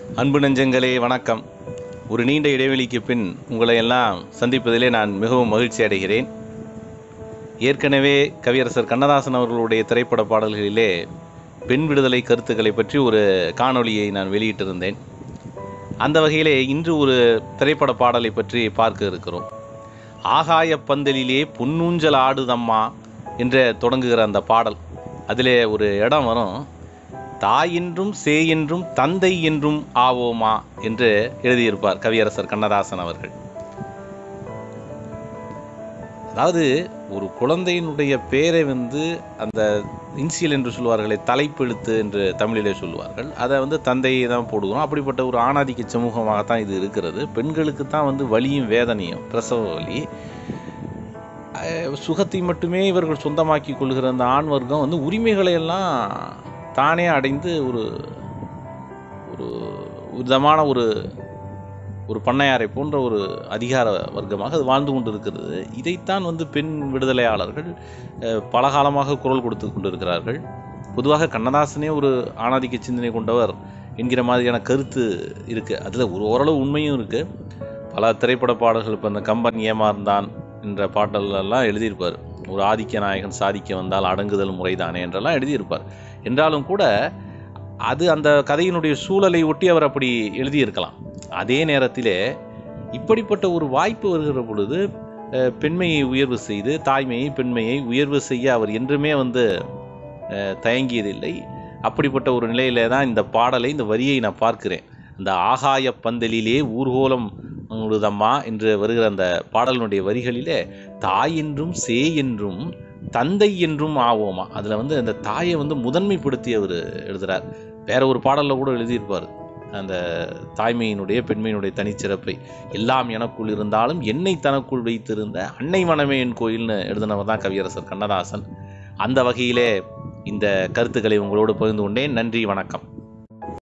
அன்பு நெஞ்சங்களே வணக்கம் ஒரு நீண்ட இடைவெளிக்கு பின் உங்களை எல்லாம் சந்திப்பதிலே நான் மிகவும் மகிழ்ச்சி அடைகிறேன் ஏற்கனவே கவியரசர் கண்ணதாசன் அவர்களுடைய திரைப்பட பாடல்களிலே பெண் விடுதலை கருத்துக்களை பற்றி ஒரு காணொளியை நான் வெளியிட்டிருந்தேன் அந்த வகையிலே இன்று ஒரு திரைப்பட பாடலை பற்றி பார்க்க இருக்கிறோம் ஆகாய பந்தலிலே பொன்னூஞ்சல் ஆடுதம்மா என்று தொடங்குகிற அந்த பாடல் அதிலே ஒரு இடம் வரும் தாய் என்றும் சே என்றும் தந்தை என்றும் ஆவோமா என்று எழுதியிருப்பார் கவியரசர் கண்ணதாசன் அவர்கள் அதாவது ஒரு குழந்தையினுடைய பேரை வந்து அந்த இன்சியல் என்று சொல்வார்களே தலைப்பெழுத்து என்று தமிழிலே சொல்லுவார்கள் அதை வந்து தந்தையை தான் போடுகிறோம் அப்படிப்பட்ட ஒரு ஆணாதிக்க சமூகமாகத்தான் இது இருக்கிறது பெண்களுக்கு தான் வந்து வலியும் வேதனையும் பிரசவ வலி அஹ் சுகத்தை மட்டுமே இவர்கள் சொந்தமாக்கி கொள்கிற அந்த ஆண் வர்க்கம் வந்து உரிமைகளை எல்லாம் தானே அடைந்து ஒரு ஒரு விதமான ஒரு ஒரு பண்ணையாரை போன்ற ஒரு அதிகார வர்க்கமாக அது வாழ்ந்து கொண்டு இருக்கிறது இதைத்தான் வந்து பெண் விடுதலையாளர்கள் அஹ், பல காலமாக குரல் கொடுத்து கொண்டிருக்கிறார்கள் பொதுவாக கண்ணதாசனே ஒரு ஆணாதிக்க சிந்தனை கொண்டவர் என்கிற மாதிரியான கருத்து இருக்குது அதில் ஒரு ஓரளவு உண்மையும் இருக்குது பல திரைப்பட பாடல்கள் இப்போ இந்த கம்பன் ஏமாந்தான் என்ற பாடலெல்லாம் எழுதியிருப்பார் ஒரு ஆதிக்க நாயகன் சாதிக்க வந்தால் அடங்குதல் முறைதானே என்றெல்லாம் எழுதியிருப்பார் என்றாலும் கூட அது அந்த கதையினுடைய சூழலை ஒட்டி அவர் அப்படி எழுதியிருக்கலாம் அதே நேரத்திலே இப்படிப்பட்ட ஒரு வாய்ப்பு வருகிற பொழுது அஹ், பெண்மையை உயர்வு செய்து தாய்மையை பெண்மையை உயர்வு செய்ய அவர் என்றுமே வந்து அஹ், தயங்கியதில்லை அப்படிப்பட்ட ஒரு நிலையில தான் இந்த பாடலை இந்த வரியை நான் பார்க்கிறேன் இந்த ஆகாய பந்தலிலே ஊர்கோலம் உழுதம்மா என்று வருகிற அந்த பாடலினுடைய வரிகளிலே தாய் என்றும் சே என்றும் தந்தை என்றும் ஆவோமா அதில் வந்து அந்த தாயை வந்து முதன்மைப்படுத்தி அவர் எழுதுறார் வேற ஒரு பாடலில் கூட எழுதியிருப்பார் அந்த தாய்மையினுடைய பெண்மையினுடைய தனிச்சிறப்பை எல்லாம் எனக்குள் இருந்தாலும் என்னை தனக்குள் வைத்திருந்த அன்னை மனமே என் கோயில்னு எழுதினவர் தான் கவியரசர் கண்ணதாசன் அந்த வகையிலே இந்த கருத்துக்களை உங்களோடு பகிர்ந்து கொண்டேன் நன்றி வணக்கம்